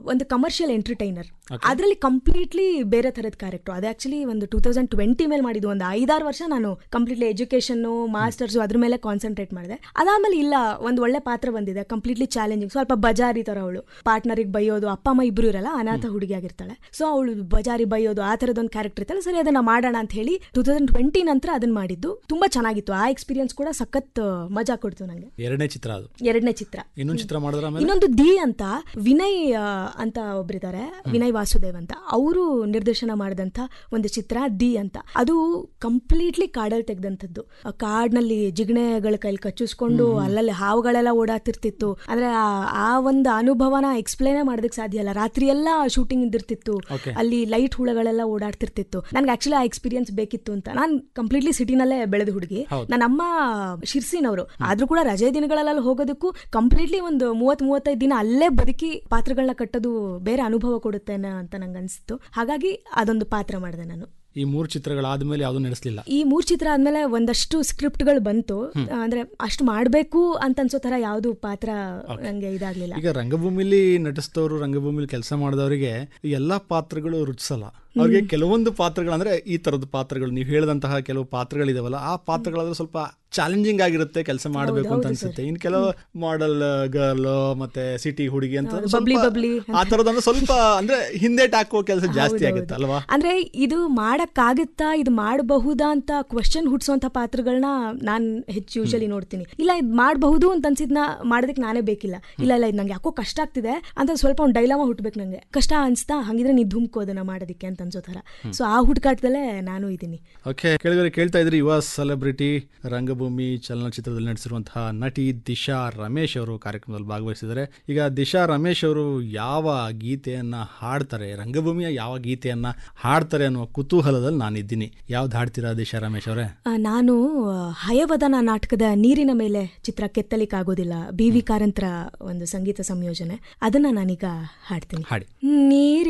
ಒಂದು commercial entertainer ಅದರಲ್ಲಿ completely ಬೇರೆ ಥರದ ಕ್ಯಾರೆಕ್ಟರ್ ಅದು ಆಕ್ಚುಲಿ ಒಂದು ಟೂ ತೌಸಂಡ್ ಟ್ವೆಂಟಿ ಮೇಲೆ ಮಾಡಿದ್ದು ಒಂದು ಐದಾರು ವರ್ಷ ನಾನು ಕಂಪ್ಲೀಟ್ಲಿ ಎಜುಕೇಷನ್ ಮಾಸ್ಟರ್ಸ್ ಅದ್ರ ಮೇಲೆ ಕಾನ್ಸಂಟ್ರೇಟ್ ಮಾಡಿದೆ ಅದಾದ್ಮೇಲೆ ಇಲ್ಲ ಒಂದು ಒಳ್ಳೆ ಪಾತ್ರ ಬಂದಿದೆ ಕಂಪ್ಲೀಟ್ಲಿ ಚಾಲೆಂಜಿಂಗ್ ಸ್ವಲ್ಪ ಬಜಾರಿ ತರ ಅವಳು ಪಾರ್ಟ್ನರಿಗೆ ಬೈಯೋದು ಅಪ್ಪ ಅಮ್ಮ ಇಬ್ರು ಇರಲ್ಲ ಅನಾಥ ಹುಡುಗಿ ಆಗಿರ್ತಾಳೆ ಸೊ ಅವಳು ಬಜಾರಿ ಬೈಯೋದು ಆ ಥರದೊಂದು ಕ್ಯಾರೆಕ್ಟರ್ ಇರ್ತಾಳೆ ಸರಿ ಅದನ್ನ ಮಾಡೋಣ ಅಂತ ಹೇಳಿ ಟೂ ತೌಸಂಡ್ ಟ್ವೆಂಟಿ ನಂತರ ಅದನ್ನ ಮಾಡಿದ್ದು ತುಂಬಾ ಚೆನ್ನಾಗಿತ್ತು ಆ ಎಕ್ಸ್ಪೀರಿಯನ್ಸ್ ಕೂಡ ಸಖತ್ ಮಜಾ ಕೊಡ್ತು ನಂಗೆ ಎರಡನೇ ಚಿತ್ರ ಅದು ಎರಡನೇ ಚಿತ್ರ ಇನ್ನೊಂದು ಚಿತ್ರ ಮಾಡಿದ್ರ ಆಮೇಲೆ ಇನ್ನೊಂದು ದಿ ಅಂತ ವಿನಯ್ ಆ, ಅಂತ ಒಬ್ರಿದ್ದಾರೆ ವಿನಯ್ ವಾಸುದೇವ್ ಅಂತ ಅವರು ನಿರ್ದೇಶನ ಮಾಡಿದಂತ ಒಂದು ಚಿತ್ರ ದಿ ಅಂತ ಅದು ಕಂಪ್ಲೀಟ್ಲಿ ಕಾಡಲ್ಲಿ ತೆಗ್ದಂಥದ್ದು ಆ ಕಾಡ್ನಲ್ಲಿ ಜಿಗಣೆಗಳ ಕೈಲಿ ಕಚ್ಚಿಸ್ಕೊಂಡು ಅಲ್ಲಲ್ಲಿ ಹಾವುಗಳೆಲ್ಲ ಓಡಾಡ್ತಿರ್ತಿತ್ತು ಅಂದ್ರೆ ಆ- ಆ ಒಂದು ಅನುಭವನ ಎಕ್ಸ್ಪ್ಲೇನೇ ಮಾಡೋದಕ್ಕೆ ಸಾಧ್ಯ ಇಲ್ಲ ರಾತ್ರಿ ಎಲ್ಲ ಶೂಟಿಂಗ್ ಇದ್ದಿರ್ತಿತ್ತು Okay. ಅಲ್ಲಿ ಲೈಟ್ ಹುಳಗಳೆಲ್ಲ ಓಡಾಡ್ತಿರ್ತಿತ್ತು ನನ್ಗೆ ಆಕ್ಚುಲಿ ಆ ಎಕ್ಸ್ಪೀರಿಯನ್ಸ್ ಬೇಕಿತ್ತು ಅಂತ ನಾನು ಕಂಪ್ಲೀಟ್ಲಿ ಸಿಟಿನಲ್ಲೇ ಬೆಳೆದ ಹುಡುಗಿ ಹೌದು. ನನ್ನ ಅಮ್ಮ ಶಿರ್ಸಿನವರು ಆದ್ರೂ ಕೂಡ ರಜೆ ದಿನಗಳಲ್ಲಿ ಹೋಗೋದಕ್ಕೂ ಕಂಪ್ಲೀಟ್ಲಿ ಒಂದು ಮೂವತ್ ಮೂವತ್ತೈದು ದಿನ ಅಲ್ಲೇ ಬದುಕಿ ಪಾತ್ರಗಳನ್ನ ಕಟ್ಟೋದು ಬೇರೆ ಅನುಭವ ಕೊಡುತ್ತೆ ನ- ಅಂತ ನಂಗೆ ಅನ್ಸಿತ್ತು ಹಾಗಾಗಿ ಅದೊಂದು ಪಾತ್ರ ಮಾಡಿದೆ ನಾನು ಈ ಮೂರು ಚಿತ್ರಗಳಾದ್ಮೇಲೆ ಯಾವುದು ನಡೆಸಲಿಲ್ಲ ಈ ಮೂರ್ ಚಿತ್ರ ಆದ್ಮೇಲೆ ಒಂದಷ್ಟು ಸ್ಕ್ರಿಪ್ಟ್ಗಳು ಬಂತು ಅಂದ್ರೆ ಅಷ್ಟು ಮಾಡ್ಬೇಕು ಅಂತ ಅನ್ಸೋ ತರ ಯಾವ್ದು ಪಾತ್ರ ನಂಗೆ ಇದಾಗ್ಲಿಲ್ಲ ಈಗ ರಂಗಭೂಮಿಲಿ ನಟಿಸಿದವರು ರಂಗಭೂಮಿಲಿ ಕೆಲಸ ಮಾಡಿದವರಿಗೆ ಈ ಎಲ್ಲಾ ಪಾತ್ರಗಳು ರುಚಿಸಲ್ಲ ಅವ್ರಿಗೆ ಕೆಲವೊಂದು ಪಾತ್ರಗಳು ಅಂದ್ರೆ ಈ ತರದ ಪಾತ್ರಗಳು ನೀವು ಹೇಳಿದಂತಹ ಕೆಲವು ಪಾತ್ರಗಳಿದಾವಲ್ಲ ಆ ಪಾತ್ರಗಳಾದ್ರೆ ಸ್ವಲ್ಪ ಚಾಲೆಂಜಿಂಗ್ ಆಗಿರುತ್ತೆ ಕೆಲಸ ಮಾಡಬೇಕು ಅಂತ ಅನ್ಸುತ್ತೆ ಇನ್ ಕೆಲವು ಮಾಡೆಲ್ ಗರ್ಲ್ ಮತ್ತೆ ಸಿಟಿ ಹುಡುಗಿ ಅಂತ ಸ್ವಲ್ಪ- ಬಬ್ಲಿ ಬಬ್ಲಿ ಆ ತರದಂದ್ರೆ ಸ್ವಲ್ಪ ಅಂದ್ರೆ ಹಿಂದೆ ಹಾಕುವ ಕೆಲಸ ಜಾಸ್ತಿ ಆಗುತ್ತೆ ಅಲ್ವಾ ಅಂದ್ರೆ ಇದು ಮಾಡಕ್ಕಾಗುತ್ತಾ ಇದು ಮಾಡಬಹುದಾ ಅಂತ ಕ್ವಶನ್ ಹುಟ್ಸುವಂತ ಪಾತ್ರಗಳನ್ನ ನಾನ್ ಹೆಚ್ಚು ಯೂಶಲಿ ನೋಡ್ತೀನಿ ಇಲ್ಲ ಇದು ಮಾಡಬಹುದು ಅಂತ ಅನ್ಸಿದ್ನ ಮಾಡೋದಕ್ಕೆ ನಾನೇ ಬೇಕಿಲ್ಲ ಇಲ್ಲ ಇಲ್ಲ ಇದು ನಂಗೆ ಯಾಕೋ ಕಷ್ಟ ಆಗ್ತಿದೆ ಅಂತ ಸ್ವಲ್ಪ ಒಂದು ಡೈಲಾಮ ಹುಟ್ಬೇಕು ನಂಗೆ ಕಷ್ಟ ಅನ್ಸ್ತಾ ಹಂಗಿದ್ರೆ ನೀ ಧುಮ್ಕೋ ಅದನ್ನ ಮಾಡೋದಕ್ಕೆ ಅಂತ ಅನ್ಸೋ ಥರ ಸೊ ಆ ಹುಡುಕಾಟದಲ್ಲೇ ನಾನು ಇದ್ದೀನಿ ಓಕೆ ಕೇಳಿದ್ರೆ ಕೇಳ್ತಾ ಇದ್ರಿ ಯುವ ಸೆಲೆಬ್ರಿಟಿ ರಂಗಭೂಮಿ ಚಲನಚಿತ್ರದಲ್ಲಿ ನಟಿಸಿರುವಂತಹ ನಟಿ ದಿಶಾ ರಮೇಶ್ ಅವರು ಕಾರ್ಯಕ್ರಮದಲ್ಲಿ ಭಾಗವಹಿಸಿದ್ದಾರೆ ಈಗ ದಿಶಾ ರಮೇಶ್ ಅವರು ಯಾವ ಗೀತೆಯನ್ನ ಹಾಡ್ತಾರೆ ರಂಗಭೂಮಿಯ ಯಾವ ಗೀತೆಯನ್ನ ಹಾಡ್ತಾರೆ ಅನ್ನುವ ಕುತೂಹಲದಲ್ಲಿ ನಾನಿದ್ದೀನಿ ಯಾವ್ದು ಹಾಡ್ತೀರಾ ದಿಶಾ ರಮೇಶ್ ಅವರೇ ಆ, ನಾನು ಆ, ಹಯವದನ ನಾಟಕದ ನೀರಿನ ಮೇಲೆ ಚಿತ್ರ ಕೆತ್ತಲಿಕ್ಕಾಗೋದಿಲ್ಲ ಬಿ ವಿ ಕಾರಂತರ ಒಂದು ಸಂಗೀತ ಸಂಯೋಜನೆ ಅದನ್ನ ನಾನೀಗ ಹಾಡ್ತೀನಿ ಹಾಡಿ ನೀರಿ